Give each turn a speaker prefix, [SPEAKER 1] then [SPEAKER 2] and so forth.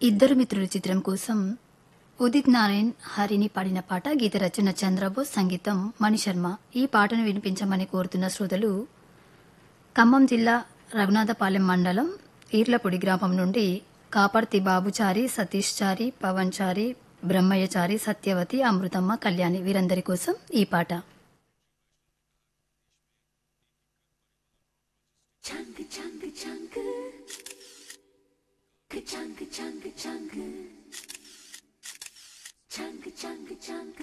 [SPEAKER 1] ఇద్దరు మిత్రుల చిత్రం కోసం ఉదిత్ నారాయణ్ హరిని పాడిన పాట గీత రచన చంద్రబోస్ సంగీతం మణిశర్మ ఈ పాటను వినిపించమని కోరుతున్న శ్రోతలు ఖమ్మం జిల్లా రఘునాథపాలెం మండలం ఈర్లపొడి గ్రామం నుండి కాపర్తి బాబుచారి సతీష్ చారి పవన్ చారి బ్రహ్మయ్యచారి సత్యవతి అమృతమ్మ కళ్యాణి వీరందరి కోసం ఈ పాట
[SPEAKER 2] Chunk, chunk, chunk. Ka-chunk, chunk, chunk. Chunk, chunk, chunk.